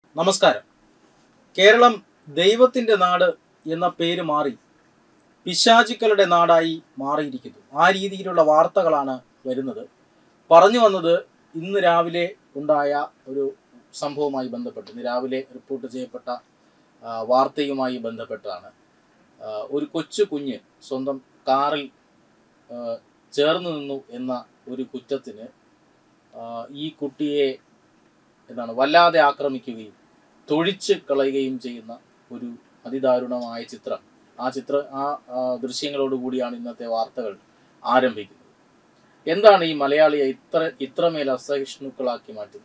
നമസ്കാരം കേരളം ദൈവത്തിൻ്റെ നാട് എന്ന പേര് മാറി പിശാചുക്കളുടെ നാടായി മാറിയിരിക്കുന്നു ആ രീതിയിലുള്ള വാർത്തകളാണ് വരുന്നത് പറഞ്ഞു വന്നത് ഇന്ന് രാവിലെ ഉണ്ടായ ഒരു സംഭവവുമായി ബന്ധപ്പെട്ട് ഇന്ന് രാവിലെ റിപ്പോർട്ട് ചെയ്യപ്പെട്ട ആ, വാർത്തയുമായി ബന്ധപ്പെട്ടാണ് ആ, ഒരു കൊച്ചു കുഞ്ഞ് സ്വന്തം കാറിൽ ആ, ചേർന്ന് നിന്നു എന്ന ഒരു കുറ്റത്തിന് ആ, ഈ കുട്ടിയെ എന്താണ് വല്ലാതെ ആക്രമിക്കുകയും തൊഴിച്ച് കളയുകയും ചെയ്യുന്ന ഒരു അതിദാരുണമായ ചിത്രം ആ ചിത്ര ആ ആ, ദൃശ്യങ്ങളോടുകൂടിയാണ് ഇന്നത്തെ വാർത്തകൾ ആരംഭിക്കുന്നത് എന്താണ് ഈ മലയാളിയെ ഇത്ര ഇത്രമേൽ അസഹിഷ്ണുക്കളാക്കി മാറ്റുന്നത്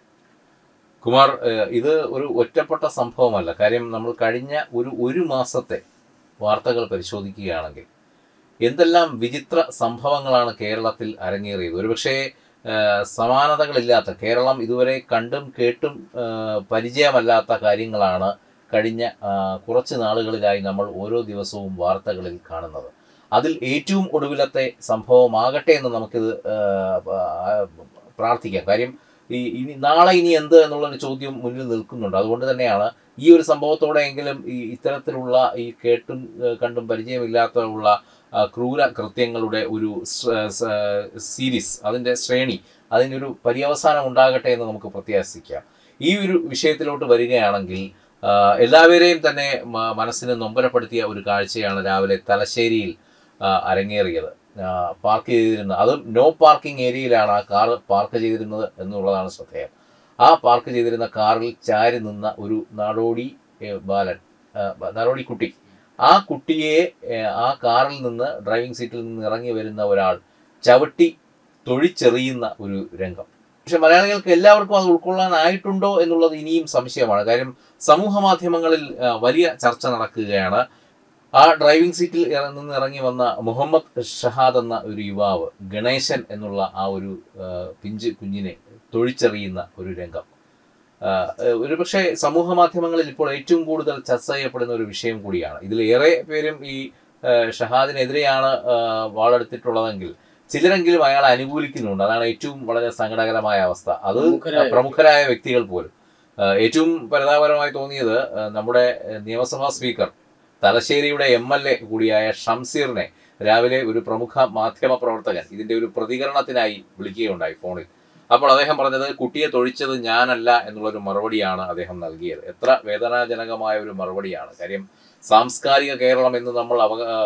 കുമാർ ഏഹ് ഇത് ഒരു ഒറ്റപ്പെട്ട സംഭവമല്ല കാര്യം നമ്മൾ കഴിഞ്ഞ ഒരു ഒരു മാസത്തെ വാർത്തകൾ പരിശോധിക്കുകയാണെങ്കിൽ എന്തെല്ലാം വിചിത്ര സംഭവങ്ങളാണ് കേരളത്തിൽ അരങ്ങേറിയത് ഒരുപക്ഷേ ഏഹ് സമാനതകളില്ലാത്ത കേരളം ഇതുവരെ കണ്ടും കേട്ടും ഏഹ് പരിചയമല്ലാത്ത കാര്യങ്ങളാണ് കഴിഞ്ഞ ആ, കുറച്ച് നാളുകളിലായി നമ്മൾ ഓരോ ദിവസവും വാർത്തകളിൽ കാണുന്നത് അതിൽ ഏറ്റവും ഒടുവിലത്തെ സംഭവമാകട്ടെ എന്ന് നമുക്കിത് ഏഹ്, ആ, പ്രാർത്ഥിക്കാം കാര്യം ഈ ഇനി നാളെ ഇനി എന്ത് എന്നുള്ളൊരു ചോദ്യം മുന്നിൽ നിൽക്കുന്നുണ്ട് അതുകൊണ്ട് തന്നെയാണ് ഈ ഒരു സംഭവത്തോടെയെങ്കിലും ഈ ഇത്തരത്തിലുള്ള ഈ കേട്ടും ഏഹ് കണ്ടും പരിചയമില്ലാത്ത ഉള്ള ആ, ക്രൂര കൃത്യങ്ങളുടെ ഒരു സ- സ- സീരീസ് അതിൻ്റെ ശ്രേണി അതിനൊരു പര്യവസാനം ഉണ്ടാകട്ടെ എന്ന് നമുക്ക് പ്രത്യാശിക്കാം ഈ ഒരു വിഷയത്തിലോട്ട് വരികയാണെങ്കിൽ ആ, എല്ലാവരെയും തന്നെ മ- മനസ്സിന് നൊമ്പരപ്പെടുത്തിയ ഒരു കാഴ്ചയാണ് രാവിലെ തലശ്ശേരിയിൽ ആ, അരങ്ങേറിയത് ആ, പാർക്ക് ചെയ്തിരുന്ന അതും നോ പാർക്കിംഗ് ഏരിയയിലാണ് ആ കാർ പാർക്ക് ചെയ്തിരുന്നത് എന്നുള്ളതാണ് ശ്രദ്ധേയം ആ പാർക്ക് ചെയ്തിരുന്ന കാറിൽ ചാരി നിന്ന ഒരു നാടോടി ഏ, ബാലൻ ആ, ബ- നാടോടി കുട്ടി ആ കുട്ടിയെ ഏ, ആ കാറിൽ നിന്ന് ഡ്രൈവിംഗ് സീറ്റിൽ നിന്ന് ഇറങ്ങി വരുന്ന ഒരാൾ ചവിട്ടി തൊഴിച്ചെറിയുന്ന ഒരു രംഗം പക്ഷെ മലയാളികൾക്ക് എല്ലാവർക്കും അത് ഉൾക്കൊള്ളാനായിട്ടുണ്ടോ എന്നുള്ളത് ഇനിയും സംശയമാണ് കാര്യം സമൂഹ മാധ്യമങ്ങളിൽ ആ, വലിയ ചർച്ച നടക്കുകയാണ് ആ ഡ്രൈവിംഗ് സീറ്റിൽ ഇറ- നിന്ന് ഇറങ്ങി വന്ന മുഹമ്മദ് ഷഹാദ് എന്ന ഒരു യുവാവ് ഗണേശൻ എന്നുള്ള ആ ഒരു ആ, പിഞ്ച് കുഞ്ഞിനെ തൊഴിച്ചെറിയുന്ന ഒരു രംഗം ആ, ഒരുപക്ഷെ സമൂഹ മാധ്യമങ്ങളിൽ ഇപ്പോൾ ഏറ്റവും കൂടുതൽ ചർച്ച ചെയ്യപ്പെടുന്ന ഒരു വിഷയം കൂടിയാണ് ഇതിൽ ഏറെ പേരും ഈ ആ, ഷഹാദിനെതിരെയാണ് ആ, വാളെടുത്തിട്ടുള്ളതെങ്കിൽ ചിലരെങ്കിലും അയാളെ അനുകൂലിക്കുന്നുണ്ട് അതാണ് ഏറ്റവും വളരെ സങ്കടകരമായ അവസ്ഥ അത് പ്രമുഖരായ പ്രമുഖരായ വ്യക്തികൾ പോലും ആ, ഏറ്റവും പരിതാപകരമായി തോന്നിയത് ആ, നമ്മുടെ ആ, നിയമസഭാ സ്പീക്കർ തലശ്ശേരിയുടെ എം എൽ എ കൂടിയായ ഷംസീറിനെ രാവിലെ ഒരു പ്രമുഖ മാധ്യമ പ്രവർത്തകൻ ഇതിന്റെ ഒരു പ്രതികരണത്തിനായി വിളിക്കുകയുണ്ടായി ഫോണിൽ അപ്പോൾ അദ്ദേഹം പറഞ്ഞത് കുട്ടിയെ തൊഴിച്ചത് ഞാനല്ല എന്നുള്ളൊരു മറുപടിയാണ് അദ്ദേഹം നൽകിയത് എത്ര വേദനാജനകമായ ഒരു മറുപടിയാണ് കാര്യം സാംസ്കാരിക കേരളം എന്ന് നമ്മൾ അവ ആ,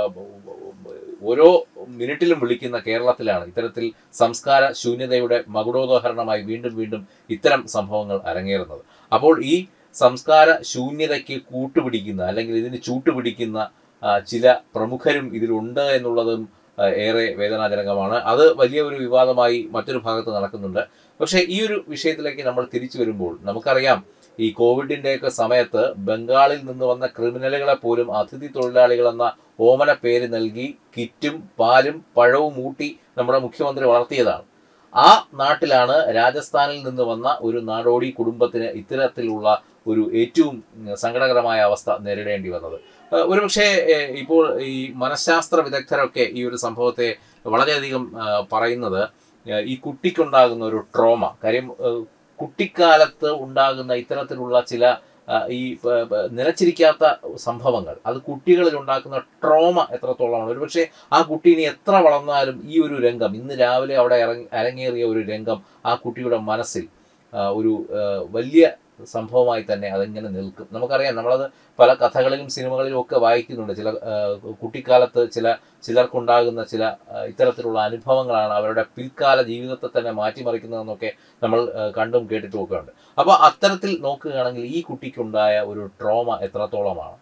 ഓരോ മിനിറ്റിലും വിളിക്കുന്ന കേരളത്തിലാണ് ഇത്തരത്തിൽ സംസ്കാര ശൂന്യതയുടെ മകുടോദാഹരണമായി വീണ്ടും വീണ്ടും ഇത്തരം സംഭവങ്ങൾ അരങ്ങേറുന്നത് അപ്പോൾ ഈ സംസ്കാര ശൂന്യതയ്ക്ക് കൂട്ടുപിടിക്കുന്ന അല്ലെങ്കിൽ ഇതിന് ചൂട്ടുപിടിക്കുന്ന ആ, ചില പ്രമുഖരും ഇതിലുണ്ട് എന്നുള്ളതും ആ, ഏറെ വേദനാജനകമാണ് അത് വലിയ ഒരു വിവാദമായി മറ്റൊരു ഭാഗത്ത് നടക്കുന്നുണ്ട് പക്ഷേ ഈ ഒരു വിഷയത്തിലേക്ക് നമ്മൾ തിരിച്ചു വരുമ്പോൾ നമുക്കറിയാം ഈ കോവിഡിൻ്റെയൊക്കെ സമയത്ത് ബംഗാളിൽ നിന്ന് വന്ന ക്രിമിനലുകളെ പോലും അതിഥി തൊഴിലാളികൾ എന്ന ഓമന പേര് നൽകി കിറ്റും പാലും പഴവും ഊട്ടി നമ്മുടെ മുഖ്യമന്ത്രി വളർത്തിയതാണ് ആ നാട്ടിലാണ് രാജസ്ഥാനിൽ നിന്ന് വന്ന ഒരു നാടോടി കുടുംബത്തിന് ഇത്തരത്തിലുള്ള ഒരു ഏറ്റവും ഉം, സങ്കടകരമായ അവസ്ഥ നേരിടേണ്ടി വന്നത് ഏഹ് ഒരുപക്ഷെ ഏഹ് ഇപ്പോൾ ഈ മനഃശാസ്ത്ര വിദഗ്ധരൊക്കെ ഈ ഒരു സംഭവത്തെ വളരെയധികം ആ, പറയുന്നത് ഏഹ് ഈ കുട്ടിക്കുണ്ടാകുന്ന ഒരു ട്രോമ കാര്യം ഏഹ് കുട്ടിക്കാലത്ത് ഉണ്ടാകുന്ന ഇത്തരത്തിലുള്ള ചില ആ, ഈ പ- പ- നിലച്ചിരിക്കാത്ത സംഭവങ്ങൾ അത് കുട്ടികളിൽ ഉണ്ടാക്കുന്ന ട്രോമ എത്രത്തോളമാണ് ഒരുപക്ഷെ ആ കുട്ടി ഇനി എത്ര വളർന്നാലും ഈ ഒരു രംഗം ഇന്ന് രാവിലെ അവിടെ ഇറങ്ങി അരങ്ങേറിയ ഒരു രംഗം ആ കുട്ടിയുടെ മനസ്സിൽ ആ, ഒരു ആ, വലിയ സംഭവമായി തന്നെ അതിങ്ങനെ നിൽക്കും നമുക്കറിയാം നമ്മളത് പല കഥകളിലും സിനിമകളിലും ഒക്കെ വായിക്കുന്നുണ്ട് ചില ആ, കുട്ടിക്കാലത്ത് ചില ചിലർക്കുണ്ടാകുന്ന ചില ആ, ഇത്തരത്തിലുള്ള അനുഭവങ്ങളാണ് അവരുടെ പിൽക്കാല ജീവിതത്തെ തന്നെ മാറ്റിമറിക്കുന്നതെന്നൊക്കെ നമ്മൾ ആ, കണ്ടും കേട്ടിട്ടും ഒക്കെ ഉണ്ട് അപ്പോൾ അത്തരത്തിൽ നോക്കുകയാണെങ്കിൽ ഈ കുട്ടിക്കുണ്ടായ ഒരു ട്രോമ എത്രത്തോളമാണ്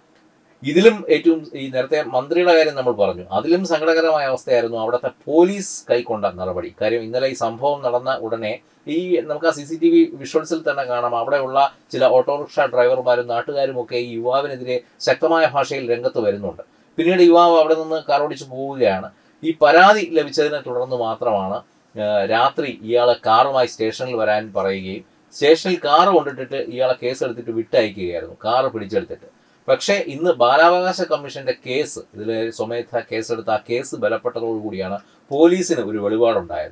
ഇതിലും ഏറ്റവും ഈ നേരത്തെ മന്ത്രിയുടെ കാര്യം നമ്മൾ പറഞ്ഞു അതിലും സങ്കടകരമായ അവസ്ഥയായിരുന്നു അവിടുത്തെ പോലീസ് കൈക്കൊണ്ട നടപടി കാര്യം ഇന്നലെ ഈ സംഭവം നടന്ന ഉടനെ ഈ നമുക്ക് ആ സി സി ടി വി വിഷ്വൽസിൽ തന്നെ കാണാം അവിടെയുള്ള ചില ഓട്ടോറിക്ഷ ഡ്രൈവർമാരും നാട്ടുകാരും ഒക്കെ ഈ യുവാവിനെതിരെ ശക്തമായ ഭാഷയിൽ രംഗത്ത് വരുന്നുണ്ട് പിന്നീട് യുവാവ് അവിടെ നിന്ന് കാർ ഓടിച്ച് പോവുകയാണ് ഈ പരാതി ലഭിച്ചതിനെ തുടർന്ന് മാത്രമാണ് ആ, രാത്രി ഇയാളെ കാറുമായി സ്റ്റേഷനിൽ വരാൻ പറയുകയും സ്റ്റേഷനിൽ കാറ് കൊണ്ടിട്ടിട്ട് ഇയാളെ കേസ് എടുത്തിട്ട് വിട്ടയക്കുകയായിരുന്നു കാറ് പിടിച്ചെടുത്തിട്ട് പക്ഷേ ഇന്ന് ബാലാവകാശ കമ്മീഷന്റെ കേസ് ഇതിൽ സ്വമേധ കേസെടുത്ത ആ കേസ് ബലപ്പെട്ടതോടുകൂടിയാണ് പോലീസിന് ഒരു വെളിപാടുണ്ടായത്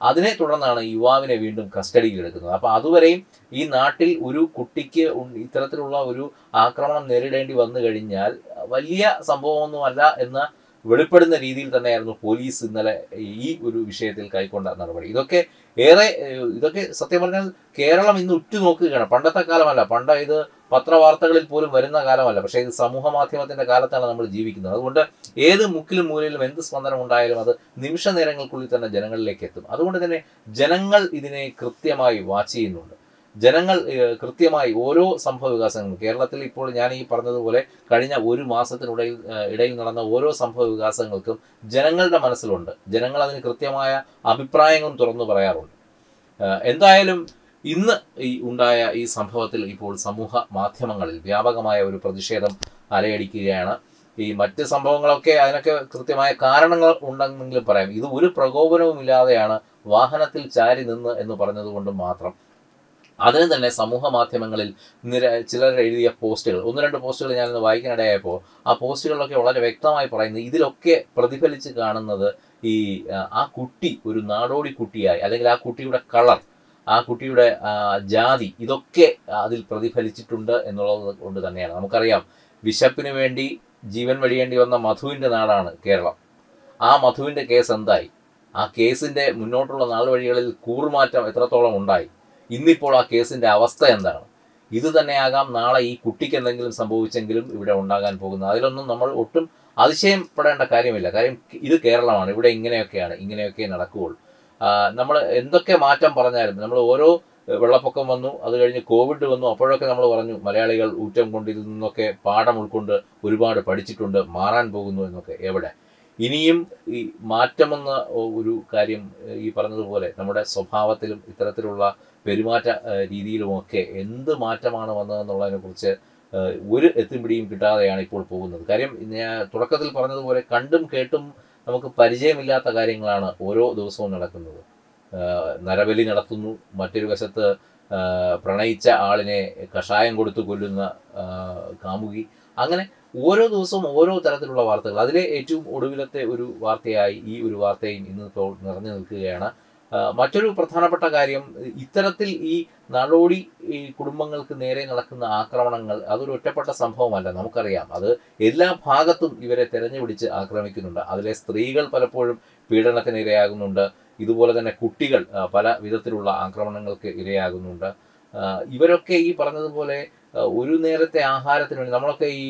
അതിനെ തുടർന്നാണ് യുവാവിനെ വീണ്ടും കസ്റ്റഡിയിൽ എടുക്കുന്നത് അപ്പോൾ അതുവരെയും ഈ നാട്ടിൽ ഒരു കുട്ടിക്ക് ഉ- ഇത്തരത്തിലുള്ള ഒരു ആക്രമണം നേരിടേണ്ടി വന്നു കഴിഞ്ഞാൽ വലിയ സംഭവമൊന്നുമല്ല എന്ന വെളിപ്പെടുന്ന രീതിയിൽ തന്നെയായിരുന്നു പോലീസ് ഇന്നലെ ഈ ഒരു വിഷയത്തിൽ കൈക്കൊണ്ട നടപടി ഇതൊക്കെ ഏറെ ഏഹ്, ഇതൊക്കെ സത്യം പറഞ്ഞാൽ കേരളം ഇന്ന് ഉറ്റുനോക്കുകയാണ് പണ്ടത്തെ കാലമല്ല പണ്ട് ഇത് പത്രവാർത്തകളിൽ പോലും വരുന്ന കാലമല്ല പക്ഷേ ഇത് സമൂഹ മാധ്യമത്തിന്റെ കാലത്താണ് നമ്മൾ ജീവിക്കുന്നത് അതുകൊണ്ട് ഏത് മുക്കിലും മൂലയിലും എന്ത് സ്പന്ദനം ഉണ്ടായാലും അത് നിമിഷ നേരങ്ങൾക്കുള്ളിൽ തന്നെ ജനങ്ങളിലേക്ക് എത്തും അതുകൊണ്ട് തന്നെ ജനങ്ങൾ ഇതിനെ കൃത്യമായി വാച്ച് ചെയ്യുന്നുണ്ട് ജനങ്ങൾ ഏഹ്, കൃത്യമായി ഓരോ സംഭവ വികാസങ്ങളും കേരളത്തിൽ ഇപ്പോൾ ഞാൻ ഈ പറഞ്ഞതുപോലെ കഴിഞ്ഞ ഒരു മാസത്തിനിടയിൽ ഏഹ്, ഇടയിൽ നടന്ന ഓരോ സംഭവ വികാസങ്ങൾക്കും ജനങ്ങളുടെ മനസ്സിലുണ്ട് ജനങ്ങൾ അതിന് കൃത്യമായ അഭിപ്രായങ്ങളും തുറന്നു പറയാറുണ്ട് ഏഹ്, എന്തായാലും ഇന്ന് ഈ ഉണ്ടായ ഈ സംഭവത്തിൽ ഇപ്പോൾ സമൂഹ മാധ്യമങ്ങളിൽ വ്യാപകമായ ഒരു പ്രതിഷേധം അലയടിക്കുകയാണ് ഈ മറ്റ് സംഭവങ്ങളൊക്കെ അതിനൊക്കെ കൃത്യമായ കാരണങ്ങൾ ഉണ്ടെന്നെങ്കിലും പറയാം ഇത് ഒരു പ്രകോപനവും ഇല്ലാതെയാണ് വാഹനത്തിൽ ചാരി നിന്ന് എന്ന് പറഞ്ഞതുകൊണ്ട് മാത്രം അതിന് തന്നെ സമൂഹ മാധ്യമങ്ങളിൽ നിര ചിലർ എഴുതിയ പോസ്റ്റുകൾ ഒന്ന് രണ്ട് പോസ്റ്റുകൾ ഞാനിന്ന് വായിക്കാനിടയായപ്പോൾ ആ പോസ്റ്റുകളിലൊക്കെ വളരെ വ്യക്തമായി പറയുന്നത് ഇതിലൊക്കെ പ്രതിഫലിച്ച് കാണുന്നത് ഈ ആ, ആ കുട്ടി ഒരു നാടോടി കുട്ടിയായി അല്ലെങ്കിൽ ആ കുട്ടിയുടെ കളർ ആ കുട്ടിയുടെ ആ, ജാതി ഇതൊക്കെ അതിൽ പ്രതിഫലിച്ചിട്ടുണ്ട് എന്നുള്ളത് കൊണ്ട് തന്നെയാണ് നമുക്കറിയാം വിശപ്പിന് വേണ്ടി ജീവൻ വെടിയേണ്ടി വന്ന മധുവിൻ്റെ നാടാണ് കേരളം ആ മധുവിൻ്റെ കേസ് എന്തായി ആ കേസിൻ്റെ മുന്നോട്ടുള്ള നാളുവഴികളിൽ കൂറുമാറ്റം എത്രത്തോളം ഉണ്ടായി ഇന്നിപ്പോൾ ആ കേസിൻ്റെ അവസ്ഥ എന്താണ് ഇത് തന്നെയാകാം നാളെ ഈ കുട്ടിക്ക് എന്തെങ്കിലും സംഭവിച്ചെങ്കിലും ഇവിടെ ഉണ്ടാകാൻ പോകുന്നത് അതിലൊന്നും നമ്മൾ ഒട്ടും അതിശയപ്പെടേണ്ട കാര്യമില്ല കാര്യം ഇത് കേരളമാണ് ഇവിടെ ഇങ്ങനെയൊക്കെയാണ് ഇങ്ങനെയൊക്കെ നടക്കുകയുള്ളൂ നമ്മൾ എന്തൊക്കെ മാറ്റം പറഞ്ഞാലും നമ്മൾ ഓരോ ഏഹ്, വെള്ളപ്പൊക്കം വന്നു അത് കഴിഞ്ഞ് കോവിഡ് വന്നു അപ്പോഴൊക്കെ നമ്മൾ പറഞ്ഞു മലയാളികൾ ഊറ്റം കൊണ്ട് ഇതിൽ നിന്നൊക്കെ പാഠം ഉൾക്കൊണ്ട് ഒരുപാട് പഠിച്ചിട്ടുണ്ട് മാറാൻ പോകുന്നു എന്നൊക്കെ എവിടെ ഇനിയും ഈ മാറ്റമെന്ന ഒ- ഒരു കാര്യം ഏഹ്, ഈ പറഞ്ഞതുപോലെ നമ്മുടെ സ്വഭാവത്തിലും ഇത്തരത്തിലുള്ള പെരുമാറ്റ ഏഹ്, രീതിയിലുമൊക്കെ എന്ത് മാറ്റമാണ് വന്നതെന്നുള്ളതിനെ കുറിച്ച് ഏഹ്, ഒരു എത്തുംപിടിയും കിട്ടാതെയാണ് ഇപ്പോൾ പോകുന്നത് കാര്യം ഞാൻ തുടക്കത്തിൽ പറഞ്ഞതുപോലെ കണ്ടും കേട്ടും നമുക്ക് പരിചയമില്ലാത്ത കാര്യങ്ങളാണ് ഓരോ ദിവസവും നടക്കുന്നത് ഏഹ്, നരബലി നടത്തുന്നു മറ്റൊരു വശത്ത് ഏഹ്, പ്രണയിച്ച ആളിനെ കഷായം കൊടുത്തു കൊല്ലുന്ന ഏഹ്, കാമുകി അങ്ങനെ ഓരോ ദിവസവും ഓരോ തരത്തിലുള്ള വാർത്തകൾ അതിലെ ഏറ്റവും ഒടുവിലത്തെ ഒരു വാർത്തയായി ഈ ഒരു വാർത്തയും ഇന്നിപ്പോൾ നിറഞ്ഞു നിൽക്കുകയാണ് ആ, മറ്റൊരു പ്രധാനപ്പെട്ട കാര്യം ഇത്തരത്തിൽ ഈ നാടോടി ഈ കുടുംബങ്ങൾക്ക് നേരെ നടക്കുന്ന ആക്രമണങ്ങൾ അതൊരു ഒറ്റപ്പെട്ട സംഭവമല്ല നമുക്കറിയാം അത് എല്ലാ ഭാഗത്തും ഇവരെ തെരഞ്ഞുപിടിച്ച് ആക്രമിക്കുന്നുണ്ട് അതിലെ സ്ത്രീകൾ പലപ്പോഴും പീഡനത്തിന് ഇരയാകുന്നുണ്ട് ഇതുപോലെ തന്നെ കുട്ടികൾ ആ, പല വിധത്തിലുള്ള ആക്രമണങ്ങൾക്ക് ഇരയാകുന്നുണ്ട് ആ, ഇവരൊക്കെ ഈ പറഞ്ഞതുപോലെ ആ, ഒരു നേരത്തെ ആഹാരത്തിന് വേണ്ടി നമ്മളൊക്കെ ഈ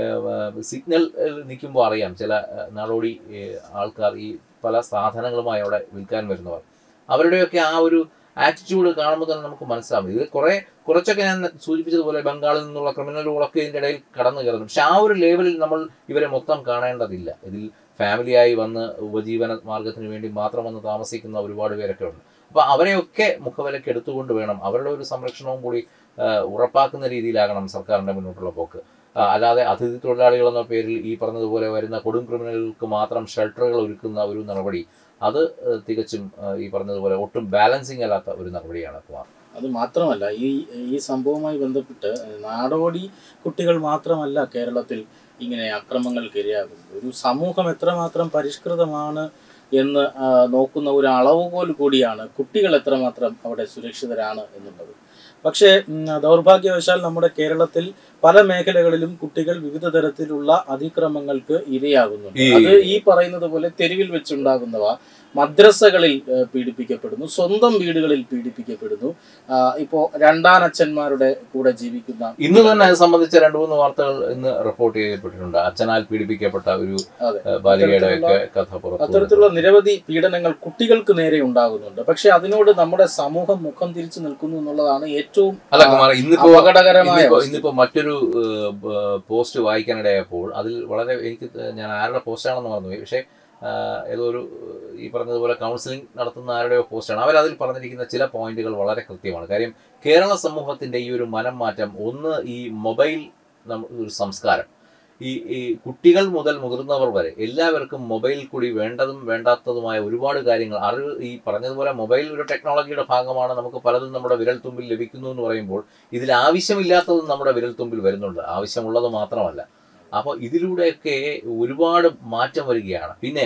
സിഗ്നൽ നിൽക്കുമ്പോൾ അറിയാം ചില ആ, നാടോടി ഏ, ആൾക്കാർ ഈ പല സാധനങ്ങളുമായി അവിടെ വിൽക്കാൻ വരുന്നവർ അവരുടെയൊക്കെ ആ ഒരു ആറ്റിറ്റ്യൂഡ് കാണുമ്പോൾ തന്നെ നമുക്ക് മനസ്സിലാവും ഇത് കുറെ കുറച്ചൊക്കെ ഞാൻ സൂചിപ്പിച്ചതുപോലെ ബംഗാളിൽ നിന്നുള്ള ക്രിമിനലുകളൊക്കെ ഇതിൻ്റെ ഇടയിൽ കടന്നു കയറുന്നു പക്ഷെ ആ ഒരു ലെവലിൽ നമ്മൾ ഇവരെ മൊത്തം കാണേണ്ടതില്ല ഇതിൽ ഫാമിലിയായി വന്ന് ഉപജീവന മാർഗത്തിന് വേണ്ടി മാത്രം വന്ന് താമസിക്കുന്ന ഒരുപാട് പേരൊക്കെ ഉണ്ട് അപ്പോൾ അവരെയൊക്കെ മുഖവിലക്ക് എടുത്തുകൊണ്ട് വേണം അവരുടെ ഒരു സംരക്ഷണവും കൂടി ആ, ഉറപ്പാക്കുന്ന രീതിയിലാകണം സർക്കാരിൻ്റെ മുന്നോട്ടുള്ള പോക്ക് ആ, അല്ലാതെ അതിഥി തൊഴിലാളികൾ എന്ന പേരിൽ ഈ പറഞ്ഞതുപോലെ വരുന്ന കൊടും ക്രിമിനലുകൾക്ക് മാത്രം ഷെൽട്ടറുകൾ ഒരുക്കുന്ന ഒരു നടപടി അത് ഏഹ്, തികച്ചും ഏഹ്, ഈ പറഞ്ഞതുപോലെ ഒട്ടും ബാലൻസിങ് അല്ലാത്ത ഒരു നടപടിയാണ് കുമാർ അത് മാത്രമല്ല ഈ ഈ സംഭവവുമായി ബന്ധപ്പെട്ട് നാടോടി കുട്ടികൾ മാത്രമല്ല കേരളത്തിൽ ഇങ്ങനെ അക്രമങ്ങൾക്ക് ഇരയാകുന്നത് ഒരു സമൂഹം എത്രമാത്രം പരിഷ്കൃതമാണ് എന്ന് ആ, നോക്കുന്ന ഒരു അളവുകോൽ കൂടിയാണ് കുട്ടികൾ എത്രമാത്രം അവിടെ സുരക്ഷിതരാണ് എന്നുള്ളത് പക്ഷേ ഉം, ദൗർഭാഗ്യവശാൽ നമ്മുടെ കേരളത്തിൽ പല മേഖലകളിലും കുട്ടികൾ വിവിധ തരത്തിലുള്ള അതിക്രമങ്ങൾക്ക് ഇരയാകുന്നുണ്ട് ഈ- അത് ഈ പറയുന്നത് പോലെ തെരുവിൽ വെച്ചുണ്ടാകുന്നവ മദ്രസകളിൽ ഏഹ്, പീഡിപ്പിക്കപ്പെടുന്നു സ്വന്തം വീടുകളിൽ പീഡിപ്പിക്കപ്പെടുന്നു ആ, ഇപ്പോ രണ്ടാനച്ഛന്മാരുടെ കൂടെ ജീവിക്കുന്ന ഇന്ന് തന്നെ അത് സംബന്ധിച്ച രണ്ട് മൂന്ന് വാർത്തകൾ ഇന്ന് റിപ്പോർട്ട് ചെയ്യപ്പെട്ടിട്ടുണ്ട് അച്ഛനാൽ പീഡിപ്പിക്കപ്പെട്ട ഒരു അതെ. ഏഹ്, ബാലികയുടെ ഒക്കെ കഥ പുറത്തു അത്തരത്തിലുള്ള നിരവധി പീഡനങ്ങൾ കുട്ടികൾക്ക് നേരെ ഉണ്ടാകുന്നുണ്ട് പക്ഷെ അതിനോട് നമ്മുടെ സമൂഹം മുഖം തിരിച്ചു നിൽക്കുന്നു എന്നുള്ളതാണ് ഏറ്റവും അല്ല കുമാർ ഇന്നിപ്പോ അപകടകരമായ ഇന്നിപ്പോ അവസ്ഥ. ഇന്നിപ്പോ മറ്റൊരു ഏഹ്, ബ- പോസ്റ്റ് വായിക്കാനിടയപ്പോൾ അതിൽ വളരെ എനിക്ക് ഞാൻ ആരുടെ പോസ്റ്റാണെന്ന് മറന്നുപോയി പക്ഷേ ആഹ്, ഏതോ ഒരു ഏഹ്, ഈ പറഞ്ഞതുപോലെ കൗൺസിലിംഗ് നടത്തുന്ന ആരുടെയോ പോസ്റ്റാണ് അവർ അതിൽ പറഞ്ഞിരിക്കുന്ന ചില പോയിന്റുകൾ വളരെ കൃത്യമാണ് കാര്യം കേരള സമൂഹത്തിന്റെ ഈ ഒരു മനം മാറ്റം ഒന്ന് ഈ മൊബൈൽ നമ്മ- ഒരു സംസ്കാരം ഈ ഈ കുട്ടികൾ മുതൽ മുതിർന്നവർ വരെ എല്ലാവർക്കും മൊബൈൽ കൂടി വേണ്ടതും വേണ്ടാത്തതുമായ ഒരുപാട് കാര്യങ്ങൾ അറിവ് ഈ പറഞ്ഞതുപോലെ മൊബൈൽ ഒരു ടെക്നോളജിയുടെ ഭാഗമാണ് നമുക്ക് പലതും നമ്മുടെ വിരൽത്തുമ്പിൽ ലഭിക്കുന്നു എന്ന് പറയുമ്പോൾ ഇതിൽ ആവശ്യമില്ലാത്തതും നമ്മുടെ വിരൽത്തുമ്പിൽ വരുന്നുണ്ട് ആവശ്യമുള്ളത് മാത്രമല്ല അപ്പോൾ ഇതിലൂടെയൊക്കെ ഒരുപാട് മാറ്റം വരികയാണ് പിന്നെ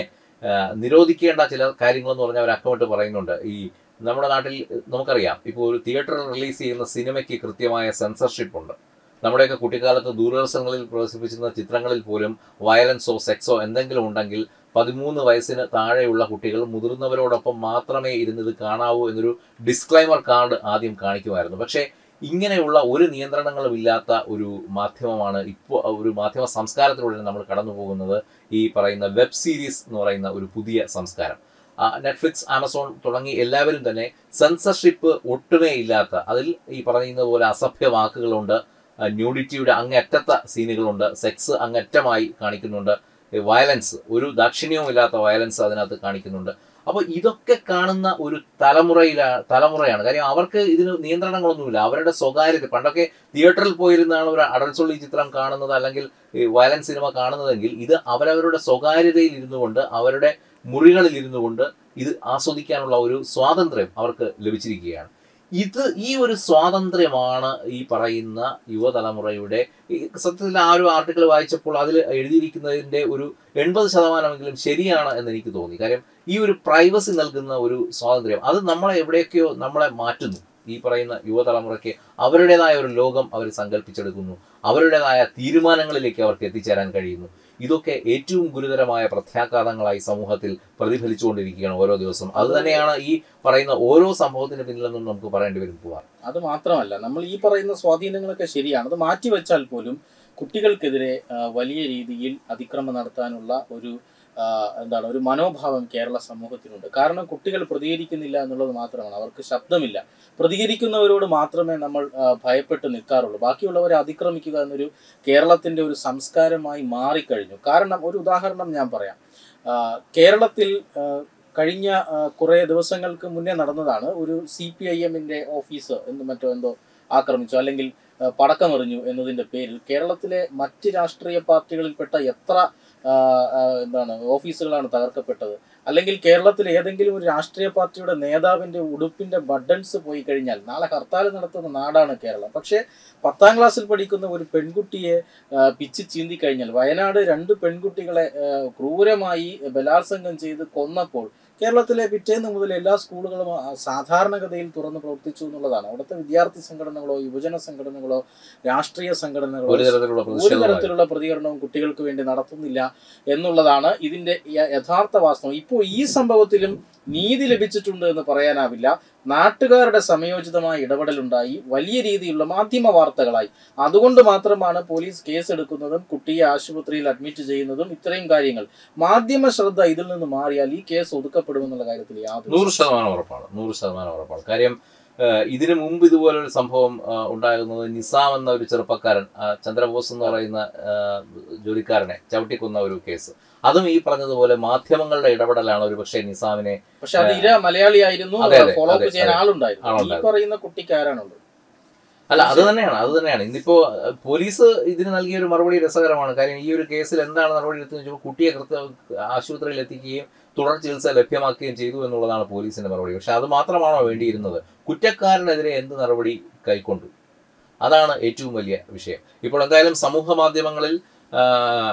ആ, നിരോധിക്കേണ്ട ചില കാര്യങ്ങളെന്ന് പറഞ്ഞാൽ അവർ അക്കമിട്ട് പറയുന്നുണ്ട് ഈ നമ്മുടെ നാട്ടിൽ നമുക്കറിയാം ഇപ്പോൾ ഒരു തിയേറ്ററിൽ റിലീസ് ചെയ്യുന്ന സിനിമയ്ക്ക് കൃത്യമായ സെൻസർഷിപ്പ് ഉണ്ട് നമ്മുടെയൊക്കെ കുട്ടിക്കാലത്ത് ദൂരദർശനങ്ങളിൽ പ്രദർശിപ്പിച്ചിരുന്ന ചിത്രങ്ങളിൽ പോലും വയലൻസോ സെക്സോ എന്തെങ്കിലും ഉണ്ടെങ്കിൽ പതിമൂന്ന് വയസ്സിന് താഴെയുള്ള കുട്ടികൾ മുതിർന്നവരോടൊപ്പം മാത്രമേ ഇരുന്നത് കാണാവൂ എന്നൊരു ഡിസ്ക്ലൈമർ കാർഡ് ആദ്യം കാണിക്കുമായിരുന്നു പക്ഷേ ഇങ്ങനെയുള്ള ഒരു നിയന്ത്രണങ്ങളും ഇല്ലാത്ത ഒരു മാധ്യമമാണ് ഇപ്പോൾ ഒരു മാധ്യമ സംസ്കാരത്തിലൂടെ നമ്മൾ കടന്നു പോകുന്നത് ഈ പറയുന്ന വെബ് സീരീസ് എന്ന് പറയുന്ന ഒരു പുതിയ സംസ്കാരം ആ, നെറ്റ്ഫ്ലിക്സ് ആമസോൺ തുടങ്ങി എല്ലാവരും തന്നെ സെൻസർഷിപ്പ് ഒട്ടുമേ ഇല്ലാത്ത അതിൽ ഈ പറയുന്ന പോലെ അസഭ്യ വാക്കുകളുണ്ട് ആ, ന്യൂഡിറ്റിയുടെ അങ്ങറ്റത്ത സീനുകളുണ്ട് സെക്സ് അങ്ങറ്റമായി കാണിക്കുന്നുണ്ട് വയലൻസ് ഒരു ദാക്ഷിണ്യവും ഇല്ലാത്ത വയലൻസ് അതിനകത്ത് കാണിക്കുന്നുണ്ട് അപ്പോൾ ഇതൊക്കെ കാണുന്ന ഒരു തലമുറയിലാ തലമുറയാണ് കാര്യം അവർക്ക് ഇതിന് നിയന്ത്രണങ്ങളൊന്നുമില്ല അവരുടെ സ്വകാര്യത പണ്ടൊക്കെ തിയേറ്ററിൽ പോയിരുന്നാണ് ഒരു അടൽസൊള്ളി ചിത്രം കാണുന്നത് അല്ലെങ്കിൽ ഈ വയലൻസ് സിനിമ കാണുന്നതെങ്കിൽ ഇത് അവരവരുടെ സ്വകാര്യതയിൽ ഇരുന്നു കൊണ്ട് അവരുടെ മുറികളിൽ ഇരുന്നു കൊണ്ട് ഇത് ആസ്വദിക്കാനുള്ള ഒരു സ്വാതന്ത്ര്യം അവർക്ക് ലഭിച്ചിരിക്കുകയാണ് ഇത് ഈ ഒരു സ്വാതന്ത്ര്യമാണ് ഈ പറയുന്ന യുവതലമുറയുടെ ഈ സത്യത്തിൽ ആ ഒരു ആർട്ടിക്കിൾ വായിച്ചപ്പോൾ അതിൽ എഴുതിയിരിക്കുന്നതിൻ്റെ ഒരു എൺപത് ശതമാനമെങ്കിലും ശരിയാണ് എന്ന് എനിക്ക് തോന്നി കാര്യം ഈ ഒരു പ്രൈവസി നൽകുന്ന ഒരു സ്വാതന്ത്ര്യം അത് നമ്മളെ എവിടെയൊക്കെയോ നമ്മളെ മാറ്റുന്നു ഈ പറയുന്ന യുവതലമുറയ്ക്ക് അവരുടേതായ ഒരു ലോകം അവർ സങ്കല്പിച്ചെടുക്കുന്നു അവരുടേതായ തീരുമാനങ്ങളിലേക്ക് അവർക്ക് എത്തിച്ചേരാൻ കഴിയുന്നു ഇതൊക്കെ ഏറ്റവും ഗുരുതരമായ പ്രത്യാഘാതങ്ങളായി സമൂഹത്തിൽ പ്രതിഫലിച്ചുകൊണ്ടിരിക്കുകയാണ് ഓരോ ദിവസവും അത് തന്നെയാണ് ഈ പറയുന്ന ഓരോ സംഭവത്തിന് പിന്നിലെന്നും നമുക്ക് പറയേണ്ടി വരും പോവാർ അത് മാത്രമല്ല നമ്മൾ ഈ പറയുന്ന സ്വാധീനങ്ങളൊക്കെ ശരിയാണ് അത് മാറ്റിവെച്ചാൽ പോലും കുട്ടികൾക്കെതിരെ ആ, വലിയ രീതിയിൽ അതിക്രമം നടത്താനുള്ള ഒരു ആ, എന്താണ് ഒരു മനോഭാവം കേരള സമൂഹത്തിനുണ്ട് കാരണം കുട്ടികൾ പ്രതികരിക്കുന്നില്ല എന്നുള്ളത് മാത്രമാണ് അവർക്ക് ശബ്ദമില്ല പ്രതികരിക്കുന്നവരോട് മാത്രമേ നമ്മൾ ആ, ഭയപ്പെട്ട് നിൽക്കാറുള്ളൂ ബാക്കിയുള്ളവരെ അതിക്രമിക്കുക എന്നൊരു കേരളത്തിന്റെ ഒരു സംസ്കാരമായി മാറിക്കഴിഞ്ഞു കാരണം ഒരു ഉദാഹരണം ഞാൻ പറയാം ആ, കേരളത്തിൽ ആ, കഴിഞ്ഞ ആ, കുറേ ദിവസങ്ങൾക്ക് മുന്നേ നടന്നതാണ് ഒരു സി പി ഐ എമ്മിന്റെ ഓഫീസ് എന്ന് മറ്റോ എന്തോ ആക്രമിച്ചു അല്ലെങ്കിൽ ആ, പടക്കമെറിഞ്ഞു എന്നതിന്റെ പേരിൽ കേരളത്തിലെ മറ്റ് രാഷ്ട്രീയ പാർട്ടികളിൽപ്പെട്ട എത്ര ആ, ആ, എന്താണ് ഓഫീസുകളാണ് തകർക്കപ്പെട്ടത് അല്ലെങ്കിൽ കേരളത്തിൽ ഏതെങ്കിലും ഒരു രാഷ്ട്രീയ പാർട്ടിയുടെ നേതാവിന്റെ ഉടുപ്പിന്റെ ബട്ടൺസ് പോയി കഴിഞ്ഞാൽ നാളെ ഹർത്താൽ നടത്തുന്ന നാടാണ് കേരളം പക്ഷേ പത്താം ക്ലാസ്സിൽ പഠിക്കുന്ന ഒരു പെൺകുട്ടിയെ ആ, പിച്ച് ചീന്തി കഴിഞ്ഞാൽ വയനാട് രണ്ട് പെൺകുട്ടികളെ ആ, ക്രൂരമായി ബലാത്സംഗം ചെയ്ത് കൊന്നപ്പോൾ കേരളത്തിലെ പിറ്റേന്ന് മുതൽ എല്ലാ സ്കൂളുകളും ആ, സാധാരണഗതിയിൽ തുറന്ന് പ്രവർത്തിച്ചു എന്നുള്ളതാണ് അവിടുത്തെ വിദ്യാർത്ഥി സംഘടനകളോ യുവജന സംഘടനകളോ രാഷ്ട്രീയ സംഘടനകളോ ഒരു തരത്തിലുള്ള ഒരു പ്രതിഷേധമായി തരത്തിലുള്ള പ്രതികരണവും കുട്ടികൾക്ക് വേണ്ടി നടത്തുന്നില്ല എന്നുള്ളതാണ് ഇതിന്റെ യ- യഥാർത്ഥ വാസ്തവം ഇപ്പോൾ ഈ സംഭവത്തിലും നീതി ലഭിച്ചിട്ടുണ്ട് എന്ന് പറയാനാവില്ല നാട്ടുകാരുടെ സമയോചിതമായ ഇടപെടലുണ്ടായി വലിയ രീതിയിലുള്ള മാധ്യമ വാർത്തകളായി അതുകൊണ്ട് മാത്രമാണ് പോലീസ് കേസെടുക്കുന്നതും കുട്ടിയെ ആശുപത്രിയിൽ അഡ്മിറ്റ് ചെയ്യുന്നതും ഇത്രയും കാര്യങ്ങൾ മാധ്യമ ശ്രദ്ധ ഇതിൽ നിന്ന് മാറിയാൽ ഈ കേസ് ഒതുക്കപ്പെടുമെന്നുള്ള കാര്യത്തിൽ യാതൊരു നൂറ് ശതമാനം ഉറപ്പാണ് നൂറ് ശതമാനം ഉറപ്പാണ് കാര്യം ഏഹ്, ഇതിനു മുമ്പ് ഇതുപോലൊരു സംഭവം ഏഹ്, ഉണ്ടാകുന്നത് നിസാം എന്ന ഒരു ചെറുപ്പക്കാരൻ ആ, ചന്ദ്രബോസ് എന്ന് പറയുന്ന ഏഹ്, ജോലിക്കാരനെ ചവിട്ടിക്കൊന്ന ഒരു കേസ് അതും ഈ പറഞ്ഞതുപോലെ മാധ്യമങ്ങളുടെ ഇടപെടലാണ് ഒരു പക്ഷേ നിസാമിനെ പക്ഷെ അത് ഇര മലയാളിയായിരുന്നു അതെ, അതെ, ഫോളോ അപ്പ് അതെ, ചെയ്യാൻ അതെ. ആളുണ്ടായിരുന്നു ഈ ആളുണ്ടായിരുന്നു. പറയുന്ന കുട്ടിക്ക് ആരാണുള്ളത് അല്ല അത് തന്നെയാണ് അത് തന്നെയാണ് ഇന്നിപ്പോ ഏഹ്, പോലീസ് ഇതിന് നൽകിയ ഒരു മറുപടി രസകരമാണ് കാര്യം ഈ ഒരു കേസിൽ എന്താണ് നടപടി എടുത്തത് വെച്ചാൽ കുട്ടിയെ കൃത്യ ആശുപത്രിയിൽ എത്തിക്കുകയും തുടർ ചികിത്സ ലഭ്യമാക്കുകയും ചെയ്തു എന്നുള്ളതാണ് പോലീസിന്റെ മറുപടി പക്ഷെ അത് മാത്രമാണോ വേണ്ടിയിരുന്നത് കുറ്റക്കാരനെതിരെ എന്ത് നടപടി കൈക്കൊണ്ടു അതാണ് ഏറ്റവും വലിയ വിഷയം ഇപ്പോൾ എന്തായാലും സമൂഹ മാധ്യമങ്ങളിൽ ആ,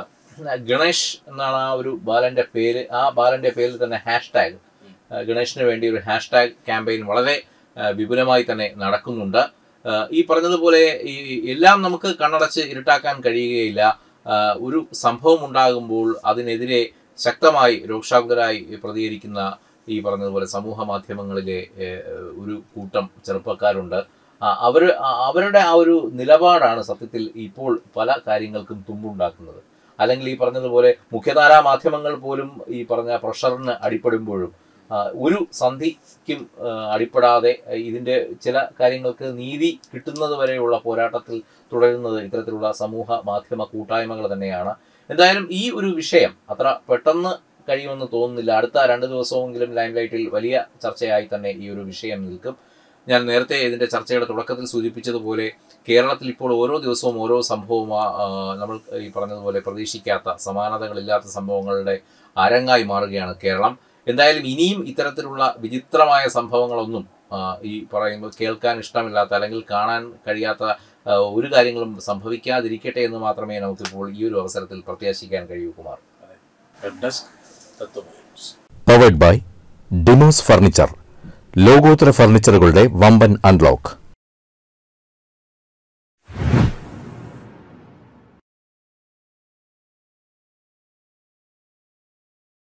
ഗണേഷ് എന്നാണ് ആ ഒരു ബാലന്റെ പേര് ആ ബാലന്റെ പേരിൽ തന്നെ ഹാഷ്ടാഗ് ഗണേഷിന് വേണ്ടി ഒരു ഹാഷ്ടാഗ് ക്യാമ്പയിൻ വളരെ ആ, വിപുലമായി തന്നെ നടക്കുന്നുണ്ട് ആ, ഈ പറഞ്ഞതുപോലെ ഈ എല്ലാം നമുക്ക് കണ്ണടച്ച് ഇരുട്ടാക്കാൻ കഴിയുകയില്ല ആ, ഒരു സംഭവം ഉണ്ടാകുമ്പോൾ അതിനെതിരെ ശക്തമായി രോക്ഷാകുലരായി പ്രതികരിക്കുന്ന ഈ പറഞ്ഞതുപോലെ സമൂഹ മാധ്യമങ്ങളിലെ ഏഹ്, ഒരു കൂട്ടം ചെറുപ്പക്കാരുണ്ട് ആ, അവര് ആ, അവരുടെ ആ ഒരു നിലപാടാണ് സത്യത്തിൽ ഇപ്പോൾ പല കാര്യങ്ങൾക്കും തുമ്പുണ്ടാക്കുന്നത് അല്ലെങ്കിൽ ഈ പറഞ്ഞതുപോലെ മുഖ്യധാരാ മാധ്യമങ്ങൾ പോലും ഈ പറഞ്ഞ പ്രഷറിന് അടിപ്പെടുമ്പോഴും ആ, ഒരു സന്ധിക്കും ആ, അടിപ്പെടാതെ ആ, ഇതിന്റെ ചില കാര്യങ്ങൾക്ക് നീതി കിട്ടുന്നത് വരെയുള്ള പോരാട്ടത്തിൽ തുടരുന്നത് ഇത്തരത്തിലുള്ള സമൂഹ മാധ്യമ കൂട്ടായ്മകൾ തന്നെയാണ് എന്തായാലും ഈ ഒരു വിഷയം അത്ര പെട്ടെന്ന് കഴിയുമെന്ന് തോന്നുന്നില്ല അടുത്ത രണ്ട് ദിവസമെങ്കിലും ലൈം ലൈറ്റിൽ വലിയ ചർച്ചയായി തന്നെ ഈ ഒരു വിഷയം നിൽക്കും ഞാൻ നേരത്തെ ഇതിന്റെ ചർച്ചയുടെ തുടക്കത്തിൽ സൂചിപ്പിച്ചതുപോലെ കേരളത്തിൽ ഇപ്പോൾ ഓരോ ദിവസവും ഓരോ സംഭവവും ആ, ആ, നമ്മൾ ഈ പറഞ്ഞതുപോലെ പ്രതീക്ഷിക്കാത്ത സമാനതകളില്ലാത്ത സംഭവങ്ങളുടെ അരങ്ങായി മാറുകയാണ് കേരളം എന്തായാലും ഇനിയും ഇത്തരത്തിലുള്ള വിചിത്രമായ സംഭവങ്ങളൊന്നും ആ, ഈ പറയുമ്പോൾ കേൾക്കാൻ ഇഷ്ടമില്ലാത്ത അല്ലെങ്കിൽ കാണാൻ കഴിയാത്ത ആ, ഒരു കാര്യങ്ങളും സംഭവിക്കാതിരിക്കട്ടെ എന്ന് മാത്രമേ നമുക്കിപ്പോൾ ഈ ഒരു അവസരത്തിൽ പ്രത്യാശിക്കാൻ കഴിയൂ കുമാർ വെബ് ഡെസ്ക് തത്വമേ news powered by Demos furniture ലോകോത്തര ഫർണിച്ചറുകളുടെ വമ്പൻ അൺലോക്ക്